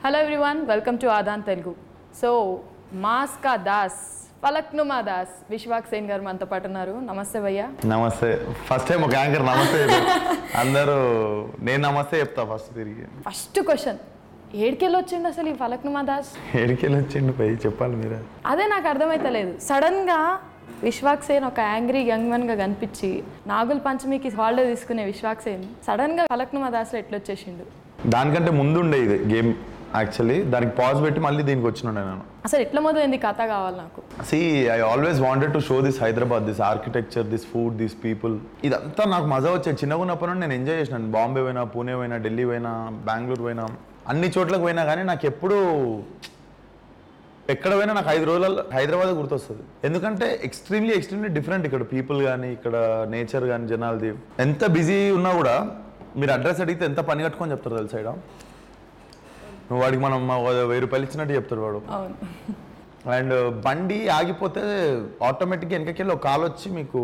Hello everyone welcome to Aadan Telugu so mass ka Das Falaknuma Das విశ్వాక్ Sen గారు మనతో పాటు ఉన్నారు నమస్తే భయ్య నమస్తే ఫస్ట్ టైం ఒక యాంకర్ నమస్తే చెప్పారు. అందరూ నేను నమస్తే చెప్తా ఫస్ట్ తిరిగి ఫస్ట్ క్వశ్చన్ ఏడికెళ్ళి వచ్చిండు అసలు ఈ ఫలక్నుమా దాస్ ఎడికెళ్ళి వచ్చిండు పై చెప్పాలి మీరే అదే నాకు అర్థమైతలేదు సడన్గా విశ్వాక్ సేన్ ఒక యాంగ్రీ యంగ్ గా కనిపించి నాగుల పంచమికి హాలిడే తీసుకునే విశ్వాక్ సేన్ సడన్గా ఫలక్నుమా దాస్లో ఎట్లొచ్చేసిండు దానికంటే ముందు ఉండే ఇది గేమ్ యాక్చువల్లీ దానికి పాజ్ పెట్టి మళ్ళీ దీనికి వచ్చినుండే నేను అసలు ఎట్లా మొదలైంది కథ కావాలి నాకు see I always wanted to show this Hyderabad this architecture this food this people ఇదంతా నాకు మజా వచ్చేది చిన్నగా ఉన్నప్పటి నుండి నేను ఎంజాయ్ చేసినాను బాంబే పోయినా పూణే పోయినా ఢిల్లీ పోయినా బెంగళూరు పోయినా అన్ని చోట్లకు పోయినా కానీ నాకు ఎప్పుడూ ఎక్కడ పోయినా నాకు ఐదు రోజులలో హైదరాబాద్ గుర్తొస్తుంది ఎందుకంటే ఎక్స్ట్రీమ్లీ ఎక్స్ట్రీమ్లీ డిఫరెంట్ ఇక్కడ పీపుల్ కానీ ఇక్కడ నేచర్ కానీ జనాలది ఎంత బిజీ ఉన్నా కూడా మీరు అడ్రస్ అడిగితే ఎంత పని కట్టుకొని చెప్తారు తెలుసా ఈడ నువ్వు వాడికి మనం ఓ వెయ్యి రూపాయలు ఇచ్చినట్టు చెప్తాడు వాడు అవును అండ్ బండి ఆగిపోతే ఆటోమేటిక్గా వెనకకెళ్ళి ఒక కాలు వచ్చి మీకు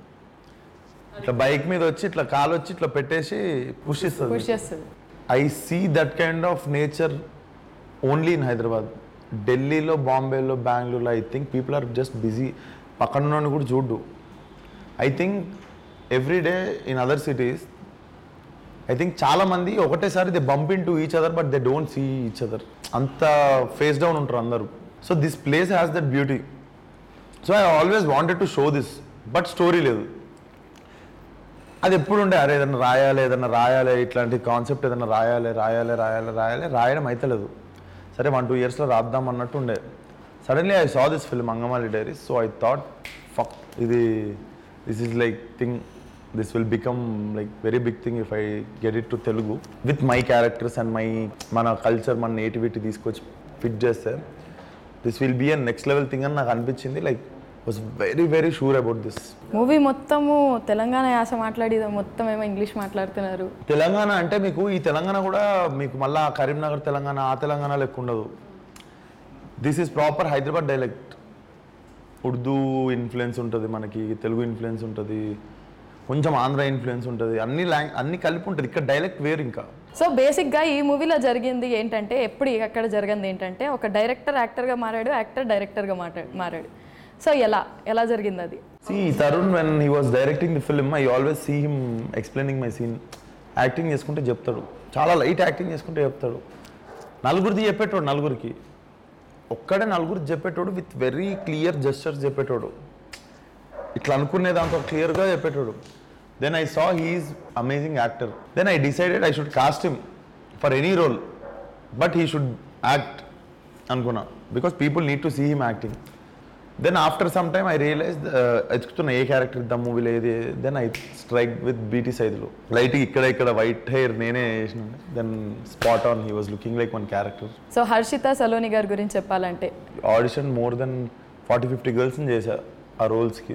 ఇట్లా బైక్ మీద వచ్చి ఇట్లా కాలు వచ్చి ఇట్లా పెట్టేసి పుష్ ఇస్తుంది పుష్ చేస్తుంది I see that kind of nature only in Hyderabad ఢిల్లీలో బాంబేలో బెంగళూరులో I think people are just busy పక్కన ఉన్నోని కూడా చూడ్డు I think every day in other cities I think చాలా మంది ఒకటేసారి they bump into each other but they don't see each other అంత ఫేస్ డౌన్ ఉంటారు అందరూ so this place has that beauty so I always wanted to show this but story లేదు అది ఎప్పుడు ఉండే అరే ఏదైనా రాయాలి ఏదైనా రాయాలి ఇట్లాంటి కాన్సెప్ట్ ఏదైనా రాయాలి రాయాలి రాయాలి రాయాలి రాయడం అయితలేదు సరే వన్ టూ ఇయర్స్లో రాద్దాం అన్నట్టు ఉండే suddenly I saw this film Angamaly Diaries so I thought fuck ఇది this is like thing this will become like very big thing if I get it to Telugu with my characters and my మన culture మన nativity తీసుకొచ్చి fit చేస్తే this will be an next level thing అని నాకు అనిపించింది like was very very sure about this movie మొత్తము తెలంగాణ యాస మాట్లాడి మొత్తం ఏమో ఇంగ్లీష్ మాట్లాడుతున్నారు తెలంగాణ అంటే మీకు ఈ తెలంగాణ కూడా మీకు మళ్ళా కరీంనగర్ తెలంగాణ ఆ తెలంగాణ లెక్క ఉండదు this is proper Hyderabad dialect Urdu influence ఉంటుంది మనకి తెలుగు ఇన్ఫ్లుయెన్స్ ఉంటుంది కొంచెం ఆంధ్ర ఇన్ఫ్లుయెన్స్ ఉంటుంది అన్ని లాంగ్ అన్ని కలిపి ఉంటుంది ఇక్కడ డైలెక్ట్ వేరు ఇంకా సో బేసిక్గా ఈ మూవీలో జరిగింది ఏంటంటే ఎప్పుడు ఎక్కడ జరిగింది ఏంటంటే ఒక డైరెక్టర్ యాక్టర్గా మారాడు యాక్టర్ డైరెక్టర్గా మాట్లాడు మారాడు సో ఎలా ఎలా జరిగింది అది see Tarun when he was directing the film I always see him explaining my scene acting చేసుకుంటే చెప్తాడు చాలా లైట్ యాక్టింగ్ చేసుకుంటే చెప్తాడు నలుగురిది చెప్పేటోడు నలుగురికి ఒక్కడే నలుగురికి చెప్పేటోడు విత్ వెరీ క్లియర్ జస్టర్స్ చెప్పేటోడు ఇట్లా అనుకునే దాంతో క్లియర్గా చెప్పేటోడు then I saw he's amazing actor then I decided I should cast him for any role but he should act అనుకున్నా because people need to see him acting then after some time I realize ఎత్తుకుతున్న a character ఇద్దాం మూవీలో ఏది then I strike with BT సైజులో light ఇక్కడ ఇక్కడ white hair నేనే వేసిన then spot on he was looking like one character so Harshitha Saloni గారి గురించి చెప్పాలంటే audition more then forty fifty గర్ల్స్ని చేశా ఆ రోల్స్కి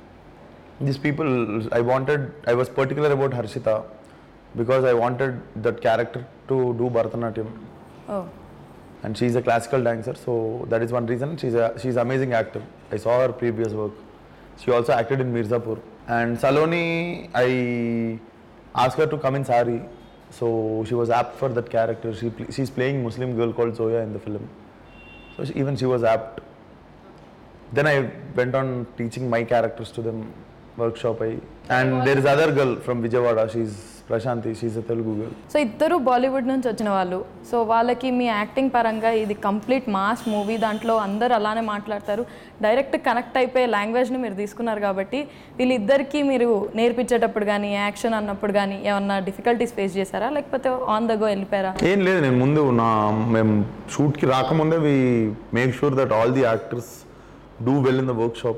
this people I wanted I was particular about Harshitha because I wanted that character to do Bharatanatyam oh and she's a classical dancer so that is one reason she's a she's amazing actor i saw her previous work she also acted in mirzapur and saloni i asked her to come in sari so she was apt for that character she pl- she's playing muslim girl called zoya in the film so she, even she was apt then i went on teaching my characters to them workshop I, and there is other girl from vijayawada she's prashanti she's a telugu girl so ఇద్దరు బాలీవుడ్ నుంచి వచ్చిన వాళ్ళు so వాళ్ళకి మీ acting పరంగా ఇది complete mass movie దాంట్లో అందరూ అలానే మాట్లాడతారు డైరెక్ట్ కనెక్ట్ అయిపోయే లాంగ్వేజ్ని మీరు తీసుకున్నారు కాబట్టి వీళ్ళిద్దరికీ మీరు నేర్పించేటప్పుడు కానీ యాక్షన్ అన్నప్పుడు కానీ ఏమన్నా డిఫికల్టీస్ ఫేస్ చేశారా లేకపోతే ఆన్ ద గో వెళ్ళిపోయారా ఏం లేదు నేను ముందు నా మేము షూట్కి రాకముందే we make sure that all the actors do well in the workshop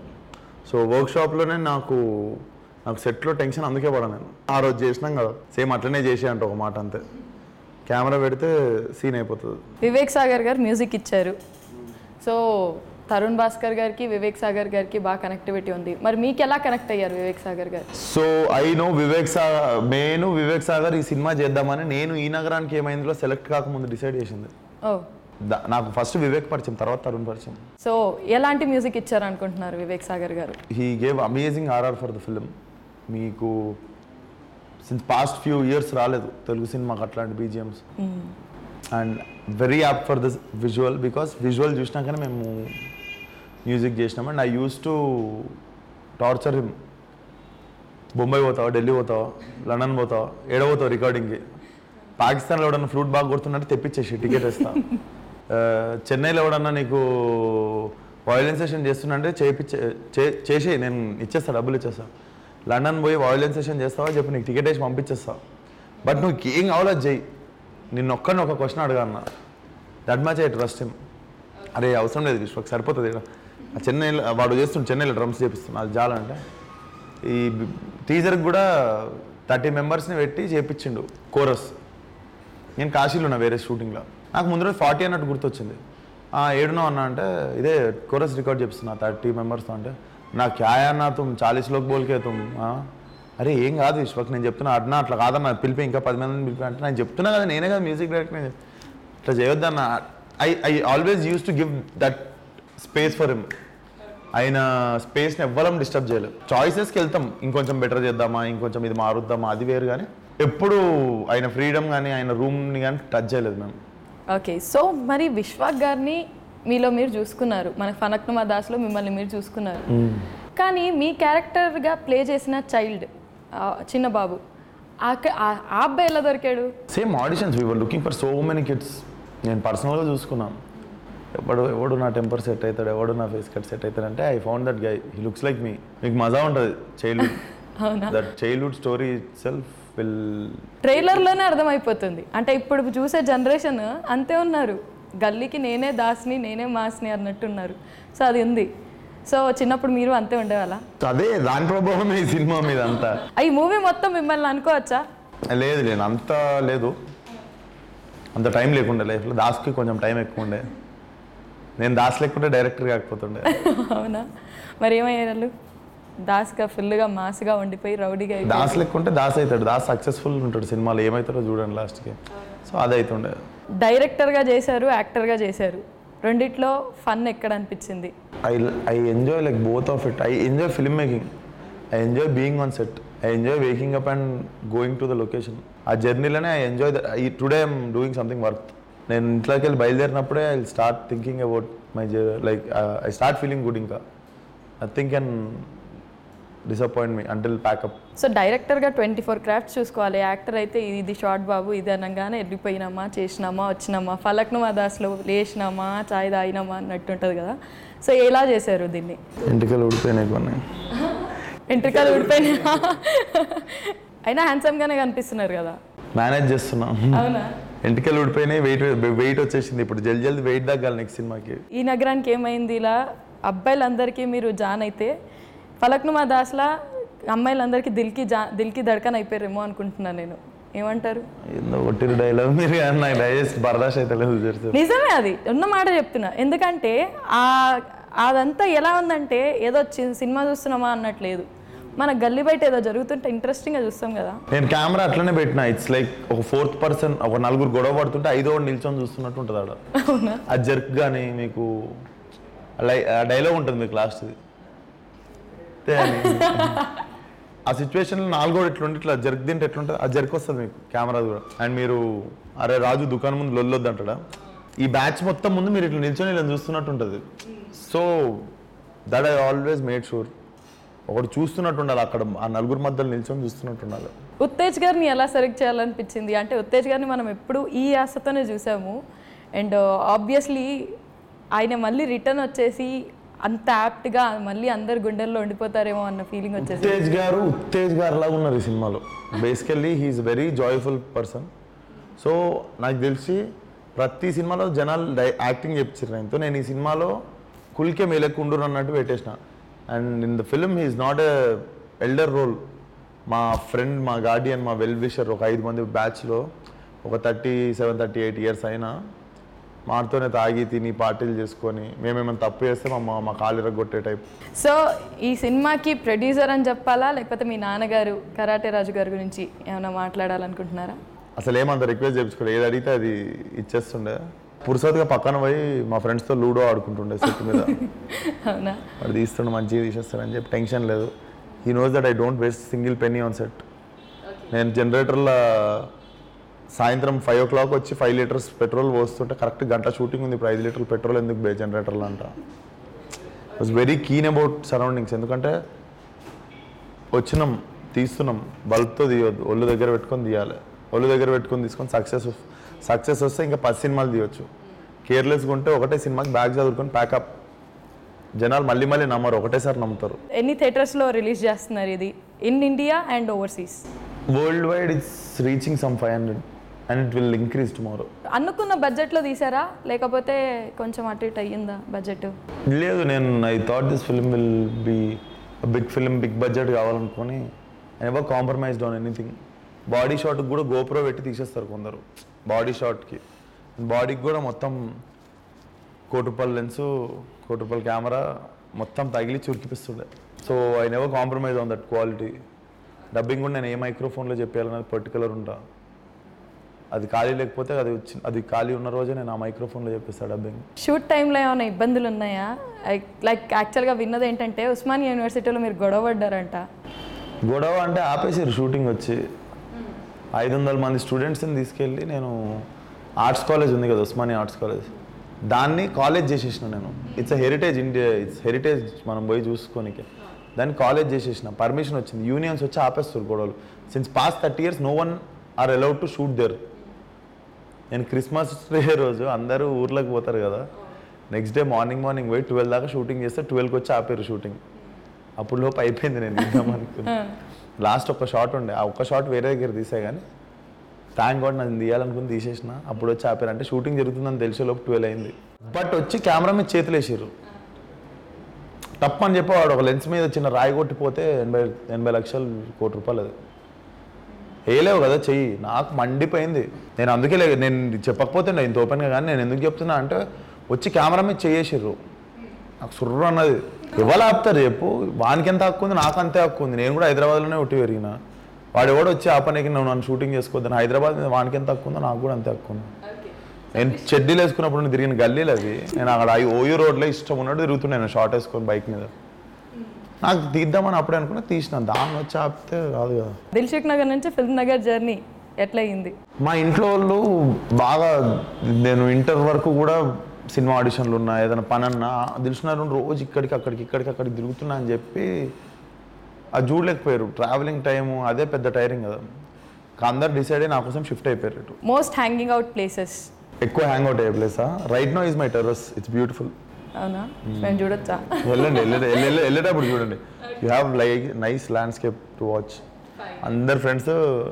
so వర్క్ షాప్లోనే నాకు నాకు సెట్లో టెన్షన్ అందుకే పడా నేను ఆ రోజు చేసినాం కదా సేమ్ అట్లనే చేసే అంట ఒక మాట అంతే కెమెరా పెడితే సీన్ అయిపోతుంది వివేక్ సాగర్ గారు మ్యూజిక్ ఇచ్చారు సో తరుణ్ భాస్కర్ గారికి వివేక్ సాగర్ గారికి బాగా కనెక్టివిటీ ఉంది మరి మీకు ఎలా కనెక్ట్ అయ్యారు Vivek Sagar garu so I know Vivek Sagar నేను వివేక్ సాగర్ ఈ సినిమా చేద్దామని నేను ఈ నగరానికి ఏమైందిలో సెలెక్ట్ కాకముందు డిసైడ్ చేసింది ఓ దా- నాకు ఫస్ట్ వివేక్ పరిచయం తర్వాత తరుణ్ పరిచయం సో ఎలాంటి మ్యూజిక్ ఇచ్చారు అనుకుంటున్నారు Vivek Sagar garu he gave amazing RR for the film మీకు సిన్స్ పాస్ట్ ఫ్యూ ఇయర్స్ రాలేదు తెలుగు సినిమాకి అట్లాంటి BGMs and very apt for this visual because visual చూసినాకనే మేము మ్యూజిక్ చేసినాం and I use to torture him Bombay పోతావా ఢిల్లీ పోతావా లండన్ పోతావా ఏడ పోతావు రికార్డింగ్కి పాకిస్తాన్లో ఎవడన్నా ఫ్లూట్ బాగా కొడుతున్నట్టు తెప్పించేసి టికెట్ ఇస్తా ఆ, చెన్నైలో ఎవడన్నా నీకు వాయిలెన్స్ సెషన్ చేస్తున్నంటే చేయించే చే- చేసి నేను ఇచ్చేస్తా డబ్బులు ఇచ్చేస్తా లండన్ పోయి వాయిలెన్స్ సెషన్ చేస్తావా చెప్పి నీకు టికెట్ వేసి పంపించేస్తా బట్ నువ్వు ఏం కావాలో అది చెయ్యి నిన్న ఒక్కడిని ఒక క్వశ్చన్ అడగన్నా that much I trust him అరే అవసరం లేదు విశ్వక్ సరిపోతుంది ఈడ. ఆ చెన్నైలో వాడు చేస్తుండు చెన్నైలో డ్రమ్స్ చేపిస్తున్నా అది చాలంటే ఈ టీజర్కి కూడా థర్టీ మెంబర్స్ని పెట్టి చేపించిండు కోరస్ నేను కాశీలో ఉన్నా వేరే షూటింగ్లో నాకు ముందు రోజు ఫార్టీ అన్నట్టు గుర్తొచ్చింది "ఆ, ఏడున్నావు అన్న అంటే ఇదే కోరస్ రికార్డ్ చేపిస్తున్నా థర్టీ మెంబర్స్తో అంటే నా క్యాయ్ అన్నా తుమ్ చాలీస్ లోకి బోల్కే తుమ్ ఆ? అరే ఏం కాదు విశ్వక్ నేను చెప్తున్నా అన్నా అట్లా కాదన్న పిలిపి ఇంకా పది మందిని పిలిపి అంటే నేను చెప్తున్నా కదా నేనే కదా మ్యూజిక్ డైరెక్టర్ నేను ఇట్లా చేయొద్దన్న I I always use to give that space for him ఆయన స్పేస్ని ఎవ్వరం డిస్టర్బ్ చేయలేదు చాయిసెస్కి వెళ్తాం ఇంకొంచెం బెటర్ చేద్దామా ఇంకొంచెం ఇది మారుద్దామా అది వేరు కానీ ఎప్పుడు ఆయన ఫ్రీడమ్ కానీ ఆయన రూమ్ని కానీ టచ్ చేయలేదు మేము ఓకే సో మరి విశ్వాక్ గారిని మీలో మీరు చూసుకున్నారు మన ఫనక్నుమా దాస్లో మిమ్మల్ని మీరు చూసుకున్నారు కానీ మీ క్యారెక్టర్గా ప్లే చేసిన చైల్డ్ చిన్న బాబు ఆ క- ఆ ఆ అబ్బాయి ఎలా దొరికాడు same auditions we were looking for so many kids నేను పర్సనల్గా చూసుకున్నాను ఎవడు ఎవడు నా టెంపర్ సెట్ అవుతాడు ఎవడు నా ఫేస్ కట్ సెట్ అవుతాడు అంటే I found that guy he looks like me మీకు మజా ఉంటుంది చైల్డ్హుడ్ అవునా that childhood story self will ట్రైలర్లోనే అర్థమైపోతుంది అంటే ఇప్పుడు చూసే జనరేషన్ అంతే ఉన్నారు గల్లీకి నేనే దాస్ని నేనే మాస్ని అన్నట్టున్నారు సో అది ఉంది సో చిన్నప్పుడు మీరు అంతే ఉండేవాళ్ళ అదే దాని ప్రభావమే ఈ సినిమా మీద అంతా ఈ మూవీ మొత్తం మిమ్మల్ని అనుకోవచ్చా లేదు లేదు అంత లేదు అంత టైం లేకుండే లైఫ్లో దాస్కి కొంచెం టైం ఎక్కువ ఉండే నేను దాస్ లేకుంటే డైరెక్టర్ కాకపోతుండే అవునా మరి ఏమయ్యారు దాస్గా ఫుల్గా మాస్గా ఉండిపోయి రౌడీగా అయిపోయి దాస్ లేకుంటే దాస్ అవుతాడు దాస్ సక్సెస్ఫుల్ ఉంటాడు సినిమాలో ఏమవుతారో చూడండి లాస్ట్కి సో అది అవుతుండే డైరెక్టర్గా చేశారు యాక్టర్గా చేశారు రెండిట్లో ఫన్ ఎక్కడ అనిపించింది I I enjoy like both of it I enjoy film making I enjoy being on set I enjoy waking up and going to the location ఆ జర్నీలోనే I enjoy the I today I'm doing something worth నేను ఇంట్లోకి వెళ్ళి బయలుదేరినప్పుడే I start thinking about my like I start feeling good ఇంకా nothing can disappoint me until pack up so డైరెక్టర్గా twenty four crafts చూసుకోవాలి actor అయితే ఇది- ఇది షార్ట్ బాబు ఇది అనగానే వెళ్ళిపోయినామా చేసినామా వచ్చినామా ఫలక్నుమా దాస్లో లేచినామా చాయ్ తాగినామా అన్నట్టు ఉంటుంది కదా సో ఎలా చేశారు దీన్ని ఇంటికి ఊడిపోయినాయి కొన్ని ఎంట్రికలు ఊడిపోయినా అయినా హ్యాండ్సమ్గానే కనిపిస్తున్నారు కదా మేనేజ్ చేస్తున్నాం అవునా ఇంటికి ఊడిపోయినాయి వెయిట్ వెయిట్ వచ్చేసింది ఇప్పుడు జల్ది జల్ది వెయిట్ తగ్గాలి నెక్స్ట్ సినిమాకి ఈ నగరానికి ఏమైంది ఇలా అబ్బాయిలందరికీ మీరు జాన్ అయితే ఫలక్నుమా దాస్లా అమ్మాయిలందరికీ దిల్కి జా దిల్కి దడకన్ అయిపోయారేమో అనుకుంటున్నాను నేను ఏమంటారు ఏందో కొట్టిరు డైలాగ్ మీరు కానీ నాకు డైజెస్ట్ బర్దాష్ అయితే లేదు తెలుసు నిజమే అది ఉన్న మాట చెప్తున్నా ఎందుకంటే ఆ అదంతా ఎలా ఉందంటే ఏదో చి- సినిమా చూస్తున్నామా అన్నట్లేదు మన గల్లీ బయట ఏదో జరుగుతుంటే ఇంట్రెస్టింగ్గా చూస్తాం కదా నేను కెమెరా అట్లనే పెట్టిన ఇట్స్ లైక్ ఒక ఫోర్త్ పర్సన్ ఒక నలుగురు గొడవ పడుతుంటే ఐదో వాడు నిల్చొని చూస్తున్నట్టు ఉంటుంది ఆడ అవునా ఆ జర్క్ కానీ మీకు లై ఆ డైలాగ్ ఉంటుంది మీకు లాస్ట్ది ఆ సిచ్యువేషన్లో నాలుగోడు ఎట్లుంటే ఇట్లా జర్క్ తింటే ఎట్లుంటుంది ఆ జర్క్ వస్తుంది మీకు కెమెరా కూడా అండ్ మీరు అరే రాజు దుకాణం ముందు లొల్లొద్దు అంటాడా ఈ బ్యాచ్ మొత్తం ముందు మీరు ఇట్లా నిల్చొని ఇలా చూస్తున్నట్టు ఉంటుంది so that I always made sure ఒకటి చూస్తున్నట్టు ఉండాలి అక్కడ ఆ నలుగురు మధ్యలో నిల్చొని చూస్తున్నట్టు ఉండాలి ఉత్తేజ్ గారిని ఎలా సెలెక్ట్ చేయాలనిపించింది అంటే ఉత్తేజ్ గారిని మనం ఎప్పుడు ఈ ఆశతోనే చూసాము అండ్ ఆబ్వియస్లీ ఆయన మళ్ళీ రిటర్న్ వచ్చేసి అంత యాప్ట్గా మళ్ళీ అందరు గుండెల్లో ఉండిపోతారేమో అన్న ఫీలింగ్ వచ్చేసి ఉత్తేజ్ గారు ఉత్తేజ్ గారు లాగా ఉన్నారు ఈ సినిమాలో basically he's very joyful person so నాకు తెలిసి ప్రతి సినిమాలో జనాలు డై- యాక్టింగ్ చెప్తారు ఆయనతో నేను ఈ సినిమాలో కుల్కే మేలకుండూరు అన్నట్టు పెట్టేసిన and in the film he's not a elder role మా ఫ్రెండ్ మా గార్డియన్ మా వెల్ విషర్ ఒక ఐదు మంది బ్యాచ్లో ఒక thirty seven thirty eight years అయినా మాతోనే తాగి తిని పార్టీలు చేసుకొని మేమేమైనా తప్పు చేస్తే మా మా కాలు ఇరగొట్టే టైప్ సో ఈ సినిమాకి ప్రొడ్యూసర్ అని చెప్పాలా లేకపోతే మీ నాన్నగారు కరాటే రాజు గారి గురించి ఏమైనా మాట్లాడాలనుకుంటున్నారా అసలు ఏమంత రిక్వెస్ట్ చేయించుకోలేదు ఏది అడిగితే అది ఇచ్చేస్తుండే పురుసత్గా పక్కన పోయి మా ఫ్రెండ్స్తో లూడో ఆడుకుంటుండే సెట్ మీద అవునా వాడు తీస్తుండే మంచిగా తీసేస్తాడని చెప్పి టెన్షన్ లేదు ఈ knows that I don't waste single penny on set నేను జనరేటర్లో సాయంత్రం ఫైవ్ ఓ క్లాక్ వచ్చి ఫైవ్ లీటర్స్ పెట్రోల్ పోస్తుంటే కరెక్ట్ గంట షూటింగ్ ఉంది ఇప్పుడు ఐదు లీటర్లు పెట్రోల్ ఎందుకు బే జనరేటర్లు అంట was very keen about surroundings ఎందుకంటే వచ్చినాం తీస్తున్నాం బల్బ్తో తీయొద్దు ఒళ్ళు దగ్గర పెట్టుకొని తీయాలి ఒళ్ళు దగ్గర పెట్టుకొని తీసుకొని సక్సెస్ సక్సెస్ వస్తే ఇంకా పది సినిమాలు తీయొచ్చు కేర్లెస్గా ఉంటే ఒకటే సినిమాకి బ్యాగ్ చదువుకొని ప్యాకప్ జనాలు మళ్ళీ మళ్ళీ నమ్మరు ఒకటేసారి నమ్ముతారు ఎన్ని థియేటర్స్లో రిలీజ్ చేస్తున్నారు ఇది in India and overseas world wide it's reaching some five hundred and it will increase tomorrow అనుకున్న బడ్జెట్లో తీసారా లేకపోతే కొంచెం అటు ఇటు అయ్యిందా బడ్జెట్ లేదు నేను I thought this film will be big film big budget కావాలనుకొని I ever compromised on anything body షాట్కి కూడా గోప్రో పెట్టి తీసేస్తారు కొందరు బాడీ షాట్కి బాడీకి కూడా మొత్తం కోటి రూపాయల లెన్స్ కోటి రూపాయల కెమెరా మొత్తం తగిలి చురికిపిస్తుండే so I never compromise on that quality dubbing కూడా నేను ఏ మైక్రోఫోన్లో చెప్పాలన్నది పర్టికులర్ ఉంటా అది ఖాళీ లేకపోతే అది వచ్చి అది ఖాళీ ఉన్న రోజే నేను ఆ మైక్రోఫోన్లో చెప్పిస్తాను డబ్బింగ్ షూట్ టైంలో ఏమైనా ఇబ్బందులు ఉన్నాయా లైక్ యాక్చువల్గా విన్నది ఏంటంటే ఉస్మానియా యూనివర్సిటీలో మీరు గొడవ పడ్డారంట గొడవ అంటే ఆపేసారు షూటింగ్ వచ్చి ఐదు వందల మంది స్టూడెంట్స్ని తీసుకెళ్ళి నేను ఆర్ట్స్ కాలేజ్ ఉంది కదా ఉస్మానియా ఆర్ట్స్ కాలేజ్ దాన్ని కాలేజ్ చేసేసిన నేను it's heritage India it's heritage మనం పోయి చూసుకోనికి దాన్ని కాలేజ్ చేసేసిన పర్మిషన్ వచ్చింది యూనియన్స్ వచ్చి ఆపేస్తారు గొడవలు since past thirty years no one are allowed to shoot there నేను క్రిస్మస్ డే రోజు అందరూ ఊర్లోకి పోతారు కదా నెక్స్ట్ డే మార్నింగ్ మార్నింగ్ పోయి ట్వెల్వ్ దాకా షూటింగ్ చేస్తే ట్వెల్వ్కి వచ్చి ఆపారు షూటింగ్ అప్పుడు లోపు అయిపోయింది నేను ఇద్దాం అనుకున్నా లాస్ట్ ఒక షాట్ ఉండే ఆ ఒక్క షాట్ వేరే దగ్గర తీసా కానీ థ్యాంక్ గాడ్ నేను తీయాలనుకుని తీసేసిన అప్పుడు వచ్చి ఆపారు అంటే షూటింగ్ జరుగుతుందని తెలిసే లోపు ట్వెల్వ్ అయింది బట్ వచ్చి కెమెరా మీద చేతులు వేసారు తప్పు అని చెప్పి వాడు ఒక లెన్స్ మీద చిన్న రాయి కొట్టిపోతే ఎనభై ఎనభై లక్షలు కోటి రూపాయలు అది వేయలేవు కదా చెయ్యి నాకు మండిపోయింది నేను అందుకే లే నేను చెప్పకపోతే నేను ఇంత ఓపెన్గా కానీ నేను ఎందుకు చెప్తున్నా అంటే వచ్చి కెమెరా మీద చేయేసిర్రు నాకు సుర్రు అన్నది ఎవరు ఆపుతారు చెప్పు వానికి ఎంత హక్కు ఉంది నాకు అంతే హక్కు ఉంది నేను కూడా హైదరాబాద్లోనే ఒట్టి పెరిగిన వాడు ఎవడో వచ్చి ఆపనికి నువ్వు నన్ను షూటింగ్ చేసుకోవద్దని హైదరాబాద్ మీద వానికి ఎంత హక్కు ఉందో నాకు కూడా అంతే హక్కు ఉంది నేను చెడ్డీలు వేసుకున్నప్పుడు నేను తిరిగిన గల్లీలు అది నేను అక్కడ ఆ ఓయూ రోడ్లో ఇష్టం ఉన్నట్టు తిరుగుతున్నాను షార్ట్ వేసుకొని బైక్ మీద నాకు తీద్దామని అప్పుడే అనుకున్నా తీసిన దాన్ని వచ్చి ఆపితే రాదు కదా దిల్షుక్ నగర్ నుంచి ఫిల్మ్ నగర్ జర్నీ ఎట్లా అయింది మా ఇంట్లో వాళ్ళు బాగా నేను ఇంటర్ వరకు కూడా సినిమా ఆడిషన్లు ఉన్నా ఏదైనా పని అన్నా తెలిసినారు రోజు ఇక్కడికి అక్కడికి ఇక్కడికి అక్కడికి తిరుగుతున్నా అని చెప్పి అది చూడలేకపోయారు ట్రావెలింగ్ టైము అదే పెద్ద టైరింగ్ కదా ఇంకా అందరు డిసైడ్ అయ్యి నా కోసం షిఫ్ట్ అయిపోయారు ఇటు మోస్ట్ హ్యాంగింగ్ అవుట్ ప్లేసెస్ ఎక్కువ హ్యాంగ్ అవుట్ అయ్యే ప్లేసా right no is my terrace it's beautiful అవునా మేము చూడొచ్చా వెళ్ళండి వెళ్ళే వెళ్ళే- వెళ్ళేటప్పుడు చూడండి you have like nice landscape to watch అందరు ఫ్రెండ్స్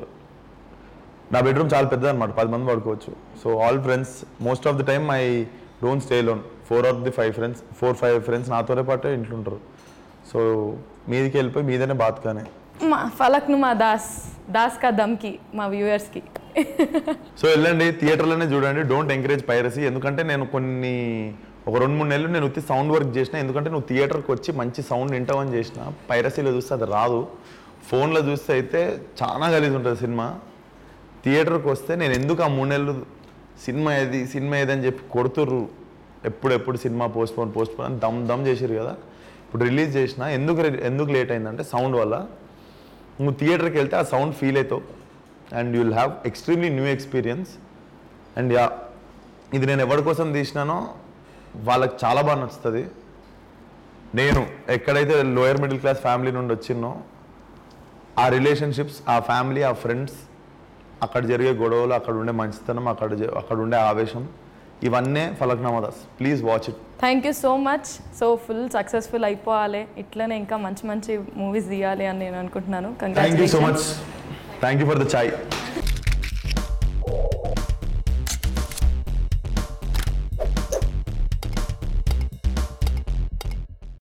నా బెడ్రూమ్ చాలా పెద్దది అనమాట పది మంది పడుకోవచ్చు so all friends most of the time I don't stay alone four of the five friends four five friends నాతోనే పాటే ఇంట్లో ఉంటారు సో మీదికి వెళ్ళిపోయి మీదనే బాత్ కానీ మా ఫలక్ను మా దాస్ దాస్ కా దమ్కి మా వ్యూవర్స్కి సో వెళ్ళండి థియేటర్లోనే చూడండి డోంట్ ఎంకరేజ్ పైరసీ ఎందుకంటే నేను కొన్ని ఒక రెండు మూడు నెలలు నేను ఉత్తి సౌండ్ వర్క్ చేసిన ఎందుకంటే నువ్వు థియేటర్కి వచ్చి మంచి సౌండ్ వింటావని చేసిన పైరసీలో చూస్తే అది రాదు ఫోన్లో చూస్తే అయితే చాలా గలీజ్ ఉంటుంది సినిమా థియేటర్కి వస్తే నేను ఎందుకు ఆ మూడు నెలలు సినిమా ఏది సినిమా ఏది అని చెప్పి కొడుతుర్రు ఎప్పుడెప్పుడు సినిమా పోస్ట్ పోన్ పోస్ట్ పోన్ అని దమ్ దమ్ చేసిరు కదా ఇప్పుడు రిలీజ్ చేసిన ఎందుకు re- ఎందుకు లేట్ అయిందంటే సౌండ్ వల్ల నువ్వు థియేటర్కి వెళ్తే ఆ సౌండ్ ఫీల్ అవుతావు and you will have extremely new experience and ya ఇది నేను ఎవరి కోసం తీసినానో వాళ్ళకి చాలా బాగా నచ్చుతుంది నేను ఎక్కడైతే లోయర్ మిడిల్ క్లాస్ ఫ్యామిలీ నుండి వచ్చినో ఆ రిలేషన్షిప్స్ ఆ ఫ్యామిలీ ఆ ఫ్రెండ్స్ అక్కడ జరిగే గొడవలు అక్కడ ఉండే మంచితనం అక్కడ జ- అక్కడ ఉండే ఆవేశం ఇవన్నీ Falaknuma Das please watch it thank you so much so full successful అయిపోవాలి ఇట్లనే ఇంకా మంచి మంచి మూవీస్ తీయాలి అని నేను అనుకుంటున్నాను thank you so congratulation much thank you for the chai